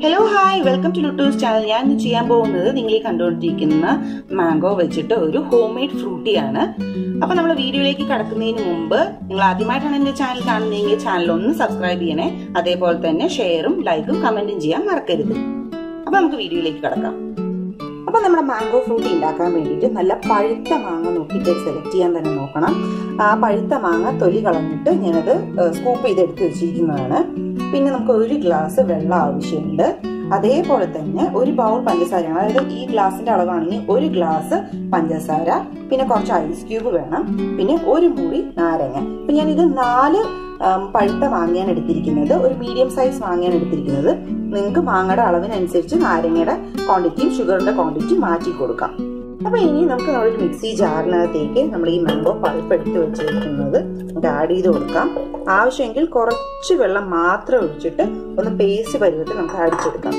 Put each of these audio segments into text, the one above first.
hello hi welcome to ലുട്ടൂസ് channel ഞാൻ ഇന്ന് ചെയ്യാൻ പോകുന്നത് നിങ്ങൾ ഈ കണ്ടുകൊണ്ടിരിക്കുന്ന മാംഗോ വെച്ചിട്ട് ഒരു ഹോം മെയ്ഡ് ഫ്രൂട്ടിയാണ് അപ്പൊ നമ്മൾ വീഡിയോയിലേക്ക് കടക്കുന്നതിന് മുമ്പ് നിങ്ങൾ ആദ്യമായിട്ടാണ് എന്റെ ചാനൽ കാണുന്നതെങ്കിൽ ചാനൽ ഒന്ന് സബ്സ്ക്രൈബ് ചെയ്യണേ അതേപോലെ തന്നെ ഷെയറും ലൈക്കും കമന്റും ചെയ്യാൻ മറക്കരുത് അപ്പൊ നമുക്ക് വീഡിയോയിലേക്ക് കടക്കാം അപ്പൊ നമ്മുടെ മാംഗോ ഫ്രൂട്ടി ഉണ്ടാക്കാൻ വേണ്ടിയിട്ട് നല്ല പഴുത്ത മാങ്ങ നോക്കിയിട്ട് സെലക്ട് ചെയ്യാൻ തന്നെ നോക്കണം ആ പഴുത്ത മാങ്ങ തൊലി കളഞ്ഞിട്ട് ഞാനത് സ്കൂപ്പ് ചെയ്ത് എടുത്ത് വെച്ചിരിക്കുന്നതാണ് പിന്നെ നമുക്ക് ഒരു ഗ്ലാസ് വെള്ളം ആവശ്യമുണ്ട് അതേപോലെ തന്നെ ഒരു ബൗൾ പഞ്ചസാരയാണ് അതായത് ഈ ഗ്ലാസിന്റെ അളവാണെങ്കിൽ ഒരു ഗ്ലാസ് പഞ്ചസാര പിന്നെ കുറച്ച് ഐസ് ക്യൂബ് വേണം പിന്നെ ഒരു മുറി നാരങ്ങ ഇപ്പൊ ഞാൻ ഇത് നാല് പഴുത്ത മാങ്ങയാണ് എടുത്തിരിക്കുന്നത് ഒരു മീഡിയം സൈസ് മാങ്ങയാണ് എടുത്തിരിക്കുന്നത് നിങ്ങൾക്ക് മാങ്ങയുടെ അളവിനനുസരിച്ച് നാരങ്ങയുടെ ക്വാണ്ടിറ്റിയും ഷുഗറിന്റെ ക്വാണ്ടിറ്റിയും മാറ്റി കൊടുക്കാം അപ്പൊ ഇനി നമുക്ക് നമ്മളൊരു മിക്സി ജാറിനകത്തേക്ക് നമ്മൾ ഈ മാംഗോ പൾപ്പ് എടുത്ത് വെച്ചിരിക്കുന്നത് നമുക്ക് ആഡ് ചെയ്ത് കൊടുക്കാം ആവശ്യമെങ്കിൽ കുറച്ച് വെള്ളം മാത്രം ഒഴിച്ചിട്ട് ഒന്ന് പേസ്റ്റ് പരുവത്തിൽ നമുക്ക് അടിച്ചെടുക്കാം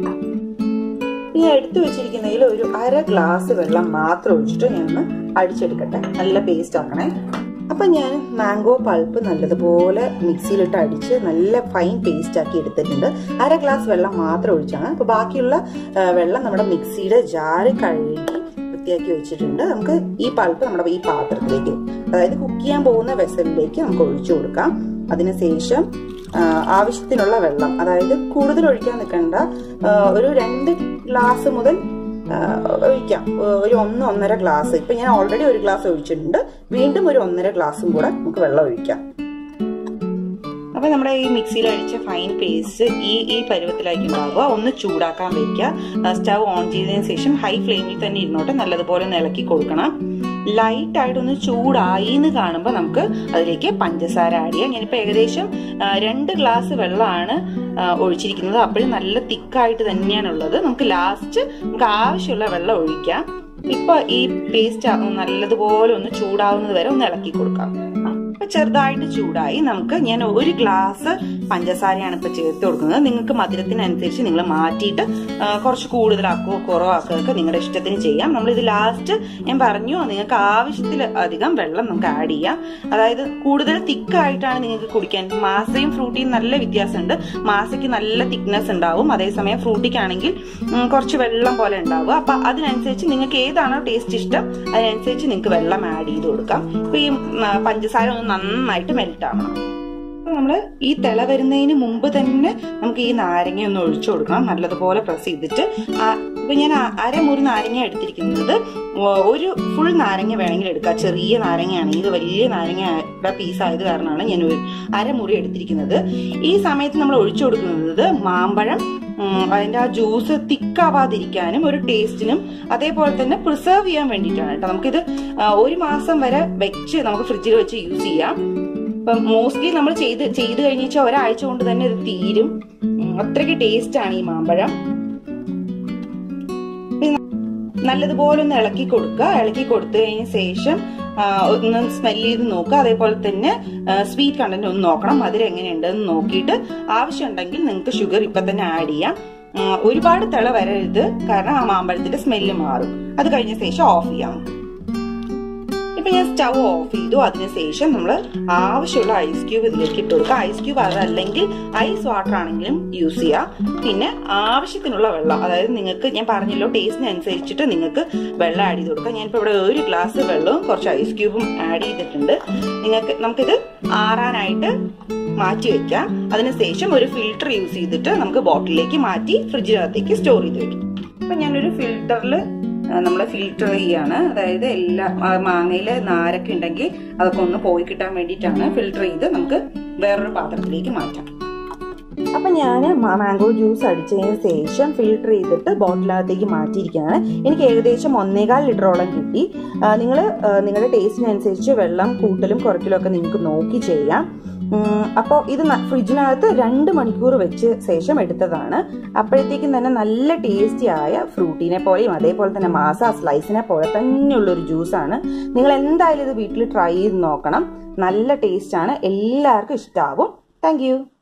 ഈ എടുത്തു വെച്ചിരിക്കുന്നതിൽ ഒരു അര ഗ്ലാസ് വെള്ളം മാത്രം ഒഴിച്ചിട്ട് ഞാൻ ഒന്ന് അടിച്ചെടുക്കട്ടെ നല്ല പേസ്റ്റ് ആക്കണേ അപ്പൊ ഞാൻ മാംഗോ പൾപ്പ് നല്ലതുപോലെ മിക്സിയിലിട്ട് അടിച്ച് നല്ല ഫൈൻ പേസ്റ്റ് ആക്കി എടുത്തിട്ടുണ്ട് അര ഗ്ലാസ് വെള്ളം മാത്രം ഒഴിച്ചാണ് അപ്പൊ ബാക്കിയുള്ള വെള്ളം നമ്മുടെ മിക്സിയുടെ ജാറ് കഴുകി വൃത്തിയാക്കി വെച്ചിട്ടുണ്ട് നമുക്ക് ഈ പൾപ്പ് നമ്മുടെ ഈ പാത്രത്തിലേക്ക് അതായത് കുക്ക് ചെയ്യാൻ പോകുന്ന വെസലിലേക്ക് നമുക്ക് ഒഴിച്ചു കൊടുക്കാം അതിനുശേഷം ആവശ്യത്തിനുള്ള വെള്ളം അതായത് കൂടുതൽ ഒഴിക്കാൻ നിൽക്കേണ്ട ഒരു രണ്ട് ഗ്ലാസ് മുതൽ ഒഴിക്കാം ഒരു ഒന്ന് ഒന്നര ഗ്ലാസ് ഇപ്പൊ ഞാൻ ഓൾറെഡി ഒരു ഗ്ലാസ് ഒഴിച്ചിട്ടുണ്ട് വീണ്ടും ഒരു ഒന്നര ഗ്ലാസും കൂടെ നമുക്ക് വെള്ളം ഒഴിക്കാം അപ്പൊ നമ്മുടെ ഈ മിക്സിയിൽ അടിച്ച ഫൈൻ പേസ്റ്റ് ഈ ഈ പരുവത്തിലാക്കി ഉണ്ടാവുക ഒന്ന് ചൂടാക്കാൻ വെക്കുക സ്റ്റവ് ഓൺ ചെയ്തതിനു ശേഷം ഹൈ ഫ്ലെയിമിൽ തന്നെ ഇരുന്നോട്ടെ നല്ലതുപോലെ ഇളക്കി കൊടുക്കണം ലൈറ്റ് ആയിട്ടൊന്ന് ചൂടായി എന്ന് കാണുമ്പോൾ നമുക്ക് അതിലേക്ക് പഞ്ചസാര ആഡ് ചെയ്യാം ഞാനിപ്പോൾ ഏകദേശം രണ്ട് ഗ്ലാസ് വെള്ളമാണ് ഒഴിച്ചിരിക്കുന്നത് അപ്പോഴും നല്ല തിക്കായിട്ട് തന്നെയാണ് ഉള്ളത് നമുക്ക് ലാസ്റ്റ് നമുക്ക് ആവശ്യമുള്ള വെള്ളം ഒഴിക്കാം ഇപ്പൊ ഈ പേസ്റ്റ് നല്ലതുപോലെ ഒന്ന് ചൂടാവുന്നത് വരെ ഒന്ന് ഇളക്കി കൊടുക്കാം അപ്പൊ ചെറുതായിട്ട് ചൂടായി നമുക്ക് ഞാൻ ഒരു ഗ്ലാസ് പഞ്ചസാരയാണ് ഇപ്പൊ ചേർത്ത് കൊടുക്കുന്നത് നിങ്ങൾക്ക് മധുരത്തിനനുസരിച്ച് നിങ്ങൾ മാറ്റിയിട്ട് കുറച്ച് കൂടുതലാക്കുകയോ കുറവാക്കുകയോ ഒക്കെ നിങ്ങളുടെ ഇഷ്ടത്തിന് ചെയ്യാം നമ്മൾ ഇത് ലാസ്റ്റ് ഞാൻ പറഞ്ഞു നിങ്ങൾക്ക് ആവശ്യത്തിൽ അധികം വെള്ളം നമുക്ക് ആഡ് ചെയ്യാം അതായത് കൂടുതൽ തിക്കായിട്ടാണ് നിങ്ങൾക്ക് കുടിക്കാൻ മാസയും ഫ്രൂട്ടിയും നല്ല വ്യത്യാസമുണ്ട് മാസയ്ക്ക് നല്ല തിക്നെസ് ഉണ്ടാവും അതേസമയം ഫ്രൂട്ടിക്കാണെങ്കിൽ കുറച്ച് വെള്ളം പോലെ ഉണ്ടാവും അപ്പൊ അതിനനുസരിച്ച് നിങ്ങൾക്ക് ഏതാണോ ടേസ്റ്റ് ഇഷ്ടം അതിനനുസരിച്ച് നിങ്ങൾക്ക് വെള്ളം ആഡ് ചെയ്ത് കൊടുക്കാം ഇപ്പൊ ഈ പഞ്ചസാര ഒന്ന് നന്നായിട്ട് മെൽറ്റ് ആവണം നമ്മൾ ഈ തിള വരുന്നതിന് മുമ്പ് തന്നെ നമുക്ക് ഈ നാരങ്ങ ഒന്ന് ഒഴിച്ചു കൊടുക്കണം നല്ലതുപോലെ പ്രസ് ചെയ്തിട്ട് ഇപ്പൊ ഞാൻ അരമുറി നാരങ്ങ എടുത്തിരിക്കുന്നത് ഒരു ഫുൾ നാരങ്ങ വേണമെങ്കിൽ എടുക്കാം ചെറിയ നാരങ്ങയാണെങ്കിൽ ഇത് വലിയ നാരങ്ങയുടെ പീസ് ആയത് കാരണമാണ് ഞാൻ ഒരു അരമുറി എടുത്തിരിക്കുന്നത് ഈ സമയത്ത് നമ്മൾ ഒഴിച്ചു കൊടുക്കുന്നത് മാമ്പഴം അതിന്റെ ആ ജ്യൂസ് തിക്കാവാതിരിക്കാനും ഒരു ടേസ്റ്റിനും അതേപോലെ തന്നെ പ്രിസർവ് ചെയ്യാൻ വേണ്ടിയിട്ടാണ് കേട്ടോ നമുക്കിത് ഒരു മാസം വരെ വെച്ച് നമുക്ക് ഫ്രിഡ്ജിൽ വെച്ച് യൂസ് ചെയ്യാം ഇപ്പം മോസ്റ്റ്ലി നമ്മൾ ചെയ്ത് ചെയ്ത് കഴിഞ്ഞാൽ ഒരാഴ്ച കൊണ്ട് തന്നെ ഇത് തീരും അത്രയ്ക്ക് ടേസ്റ്റ് ആണ് ഈ മാമ്പഴം നല്ലതുപോലെ ഒന്ന് ഇളക്കി കൊടുക്കുക ഇളക്കി കൊടുത്തതിന് ശേഷം ഒന്ന് സ്മെല് ചെയ്ത് നോക്കുക അതേപോലെ തന്നെ സ്വീറ്റ് കണ്ടന്റ് ഒന്ന് നോക്കണം മധുരം എങ്ങനെയുണ്ടെന്ന് നോക്കിയിട്ട് ആവശ്യമുണ്ടെങ്കിൽ നിങ്ങൾക്ക് ഷുഗർ ഇപ്പൊ തന്നെ ആഡ് ചെയ്യാം ഒരുപാട് തിള വരരുത് കാരണം ആ മാമ്പഴത്തിന്റെ സ്മെല്ല് മാറും അത് കഴിഞ്ഞ ശേഷം ഓഫ് ചെയ്യാം ഇപ്പൊ ഞാൻ സ്റ്റൗ ഓഫ് ചെയ്തു അതിനുശേഷം നമ്മൾ ആവശ്യമുള്ള ഐസ് ക്യൂബ് ഇതിലേക്ക് ഇട്ട് കൊടുക്കുക ഐസ് ക്യൂബ് അതല്ലെങ്കിൽ ഐസ് വാട്ടർ ആണെങ്കിലും യൂസ് ചെയ്യാം പിന്നെ ആവശ്യത്തിനുള്ള വെള്ളം അതായത് നിങ്ങൾക്ക് ഞാൻ പറഞ്ഞല്ലോ ടേസ്റ്റിന് അനുസരിച്ചിട്ട് നിങ്ങൾക്ക് വെള്ളം ആഡ് ചെയ്ത് കൊടുക്കാം ഞാനിപ്പോൾ ഇവിടെ ഒരു ഗ്ലാസ് വെള്ളവും കുറച്ച് ഐസ് ക്യൂബും ആഡ് ചെയ്തിട്ടുണ്ട് നിങ്ങൾക്ക് നമുക്കിത് ആറാനായിട്ട് മാറ്റി വെക്കാം അതിനുശേഷം ഒരു ഫിൽട്ടർ യൂസ് ചെയ്തിട്ട് നമുക്ക് ബോട്ടിലേക്ക് മാറ്റി ഫ്രിഡ്ജിനകത്തേക്ക് സ്റ്റോർ ചെയ്ത് വെക്കും അപ്പൊ ഞാനൊരു ഫിൽട്ടറിൽ നമ്മൾ ഫിൽട്ടർ ചെയ്യാണ് അതായത് എല്ലാ മാങ്ങയിൽ നാരൊക്കെ ഉണ്ടെങ്കിൽ അതൊക്കെ ഒന്ന് പോയി കിട്ടാൻ വേണ്ടിയിട്ടാണ് ഫിൽട്ടർ ചെയ്ത് നമുക്ക് വേറൊരു പാത്രത്തിലേക്ക് മാറ്റാം അപ്പൊ ഞാൻ മാംഗോ ജ്യൂസ് അടിച്ചതിന് ശേഷം ഫിൽട്ടർ ചെയ്തിട്ട് ബോട്ടിലകത്തേക്ക് മാറ്റിയിരിക്കുകയാണ് എനിക്ക് ഏകദേശം ഒന്നേകാൽ ലിറ്ററോളം കിട്ടി നിങ്ങൾ നിങ്ങളുടെ ടേസ്റ്റിനനുസരിച്ച് വെള്ളം കൂട്ടലും കുറയ്ക്കലും ഒക്കെ നിങ്ങൾക്ക് നോക്കി ചെയ്യാം അപ്പോൾ ഇത് ഫ്രിഡ്ജിനകത്ത് രണ്ട് മണിക്കൂർ വെച്ച് ശേഷം എടുത്തതാണ് അപ്പോഴത്തേക്കും തന്നെ നല്ല ടേസ്റ്റി ആയ ഫ്രൂട്ടിനെ പോലെയും അതേപോലെ തന്നെ മാസ സ്ലൈസിനെ പോലെ തന്നെയുള്ള ഒരു ജ്യൂസാണ് നിങ്ങൾ എന്തായാലും ഇത് വീട്ടിൽ ട്രൈ ചെയ്ത് നോക്കണം നല്ല ടേസ്റ്റ് ആണ് എല്ലാവർക്കും ഇഷ്ടമാവും താങ്ക്